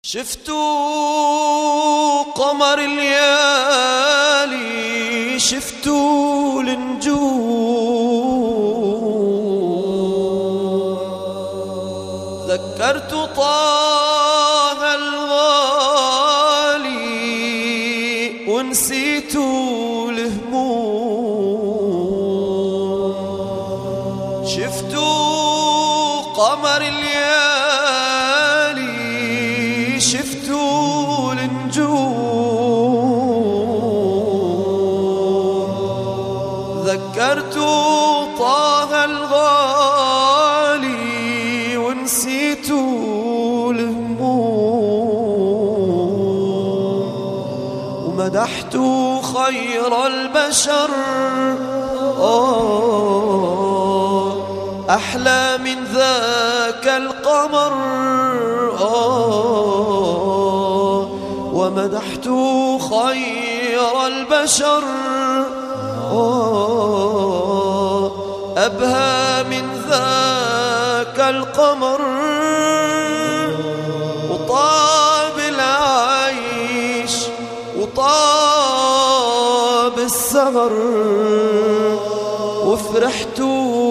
شفتوا قمر الليالي شفتوا النجوم ذكرت طه الغالي ونسيت الهموم شفتوا قمر الليالي شفتوا النجوم ذكرت طه الغالي ونسيت الهموم ومدحت خير البشر آه أحلى من ذاك القمر آه ومدحت خير البشر آه أبهى من ذاك القمر وطاب العيش وطاب السهر وفرحت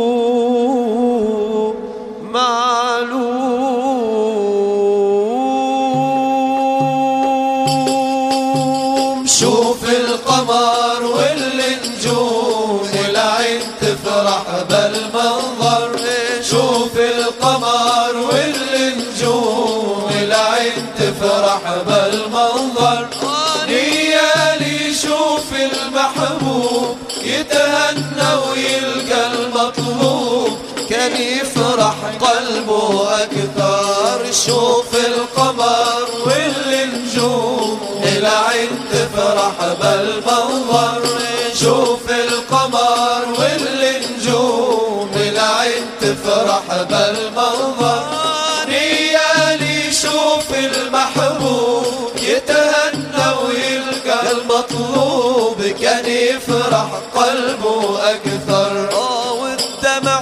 معلوم شوف القمر والنجوم العين تفرح بالمنظر شوف القمر والنجوم العين تفرح بالمنظر نيالي شوف المحبوب يتهنى ويلقى المطلوب كان يفرح قلبه أكثر شوف القمر والنجوم العين تفرح بالمنظر شوف القمر والنجوم العين تفرح بالمنظر نيالي شوف المحبوب يتهنى ويلقى المطلوب كان يفرح قلبه أكثر آه والدمع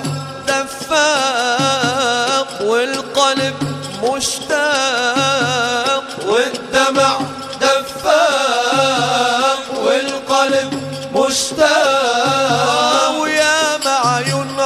دفاق والقلب مشتاق والدمع دفاق والقلب مشتاق ويا معيون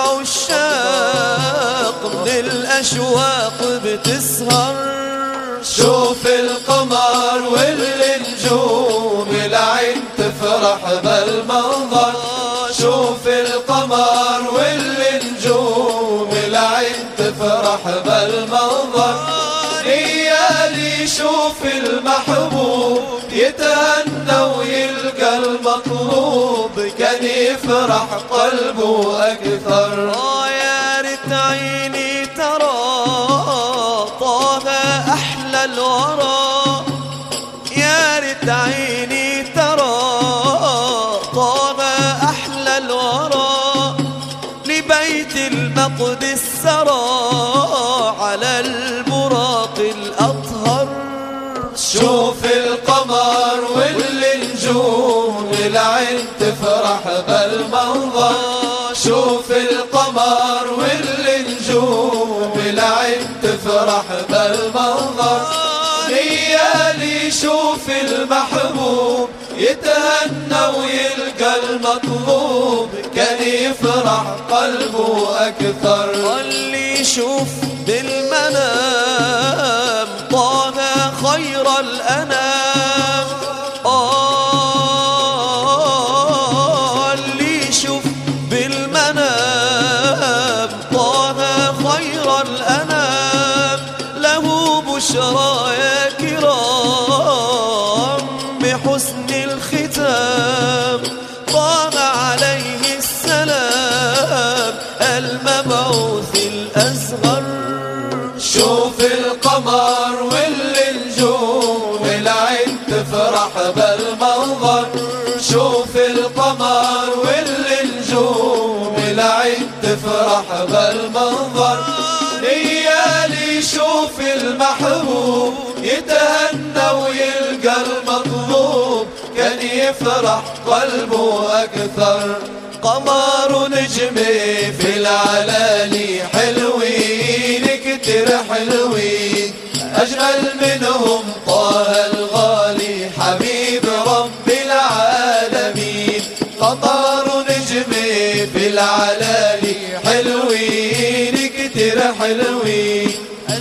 عشاق من الأشواق بتسهر شوف القمر والنجوم العين تفرح بالمنظر شوف القمر والنجوم العين تفرح بالمنظر نيالي شوف المحبوب يتهنى ويلقى المطلوب كان يفرح قلبه أكثر آه يا ريت عيني ترى طه أحلى الورى يا ريت عيني ترى طه أحلى الورى لبيت المقدس سرى على البراق الأطهر شوف القمر والنجوم العين تفرح بالمنظر شوف القمر والنجوم العين تفرح بالمنظر نيالي شوف المحبوب يتهنى ويلقى المطلوب كان يفرح قلبه أكثر اللي يشوف بالمنام طه خير الأنام آه اللي يشوف بالمنام طه خير الأنام له بشرى يا كرام بحسن الختام طه عليه السلام المبعوث الأصغر شوف القمر والنجوم العين تفرح بالمنظر شوف القمر والنجوم العين تفرح بالمنظر نيالي شوف المحبوب يتهنى ويلقى المطلوب كان يفرح قلبه أكثر قمر نجمي في العلالي حلوين كتير حلوين أجمل منهم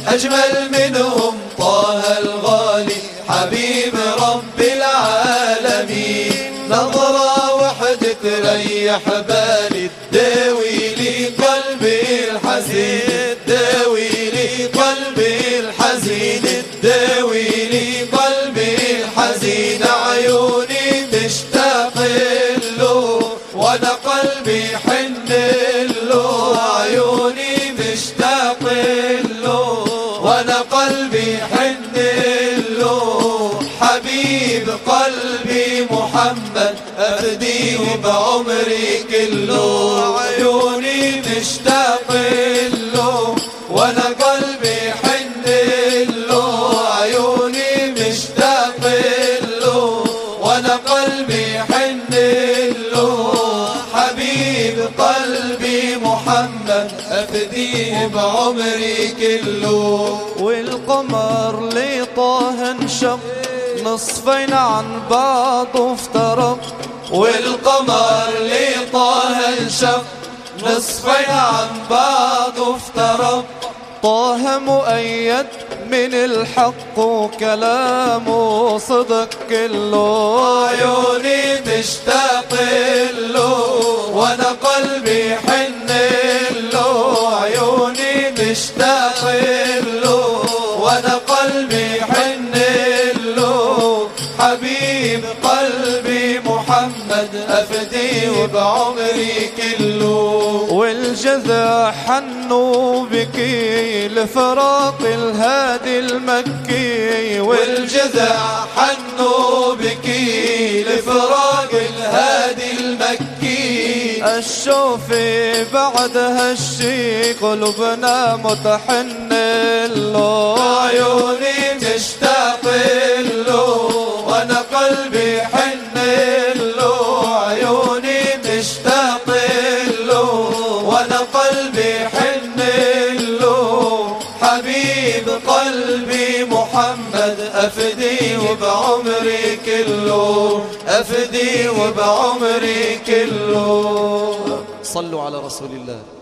أجمل منهم طه الغالي حبيب رب العالمين نظرة وحدة تريح بالي تداوي لي قلبي الحزين تداوي لي قلبي الحزين تداوي لي قلبي الحزين عيوني تشتاق له وانا قلبي حن له عيوني مشتاق له وانا قلبي حن له حبيب قلبي محمد افديه بعمري كله عيوني مشتاق له وانا قلبي حن له عيوني مشتاق له وانا قلبي حن له حبيب قلبي محمد افديه بعمري كله والقمر لطه انشق نصفين عن بعض افترق والقمر لطه انشق نصفين عن بعض افترق طه مؤيد من الحق وكلامه صدق كله عيوني تشتاق له وانا قلبي حن له عيوني تشتاق له وانا قلبي حن له حبيب قلبي محمد افديه بعمري كله والجذع حنوا بكي لفراق الهادي المكي والجذع حنوا بكي لفراق الهادي المكي الشوف بعد هالشي قلوبنا متحن له عيوني تشتاق له وانا قلبي حن له عيوني تشتاق له وانا قلبي حن له حبيب قلبي محمد افديه بعمري كله افديه بعمري كله صلوا على رسول الله